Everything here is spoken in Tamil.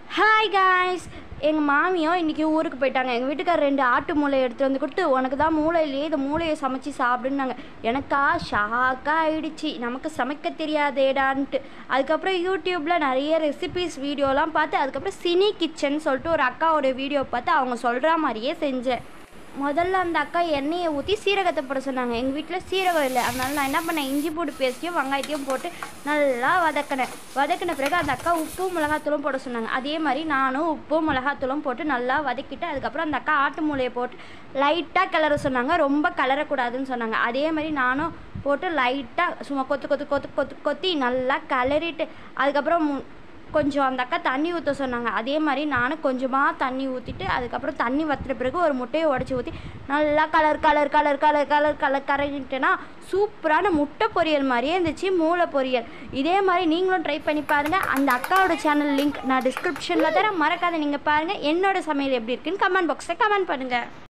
ஹாய் காய்ஸ் எங்கள் மாமியும் இன்றைக்கி ஊருக்கு போயிட்டாங்க எங்கள் வீட்டுக்கார் ரெண்டு ஆட்டு மூளை எடுத்து வந்து கொடுத்து உனக்கு தான் மூளை இல்லையே இந்த மூளையை சமைச்சு சாப்பிடுன்னாங்க எனக்கா ஷாக்காக ஆயிடுச்சு நமக்கு சமைக்க தெரியாதேடான்ட்டு அதுக்கப்புறம் யூடியூப்பில் நிறைய ரெசிபிஸ் வீடியோலாம் பார்த்து அதுக்கப்புறம் சினி கிச்சன் சொல்லிட்டு ஒரு அக்காவோட வீடியோ பார்த்து அவங்க சொல்கிற மாதிரியே செஞ்சேன் முதல்ல அந்த அக்கா எண்ணெயை ஊற்றி சீரகத்தை போட சொன்னாங்க எங்கள் வீட்டில் சீரகம் இல்லை அதனால நான் என்ன பண்ணேன் இஞ்சி பூண்டு பேஸ்ட்டையும் வெங்காயத்தையும் போட்டு நல்லா வதக்கினேன் வதக்கின பிறகு அந்த அக்கா உப்பு மிளகாத்தூளும் போட சொன்னாங்க அதே மாதிரி நானும் உப்பு மிளகாத்தூளும் போட்டு நல்லா வதக்கிட்டு அதுக்கப்புறம் அந்த அக்கா ஆட்டு மூளையை போட்டு லைட்டாக கிளற சொன்னாங்க ரொம்ப கிளறக்கூடாதுன்னு சொன்னாங்க அதே மாதிரி நானும் போட்டு லைட்டாக சும்மா கொத்து கொத்து கொத்து கொத்து கொத்தி நல்லா கிளறிட்டு அதுக்கப்புறம் மு- கொஞ்சம் அந்த அக்கா தண்ணி ஊற்ற சொன்னாங்க அதே மாதிரி நானும் கொஞ்சமாக தண்ணி ஊற்றிட்டு அதுக்கப்புறம் தண்ணி வத்துற பிறகு ஒரு முட்டையை உடச்சி ஊற்றி நல்லா colour colour colour colour colour colour கலரிட்டேன்னா சூப்பரான முட்டை பொரியல் மாதிரியே இருந்துச்சு மூளை பொரியல் இதே மாதிரி நீங்களும் ட்ரை பண்ணி பாருங்கள் அந்த அக்காவோட சேனல் லிங்க் நான் டிஸ்கிரிப்ஷனில் தரேன் மறக்காத நீங்கள் பாருங்கள் என்னோட சமையல் எப்படி இருக்குன்னு கமெண்ட் பாக்ஸில் கமெண்ட் பண்ணுங்கள்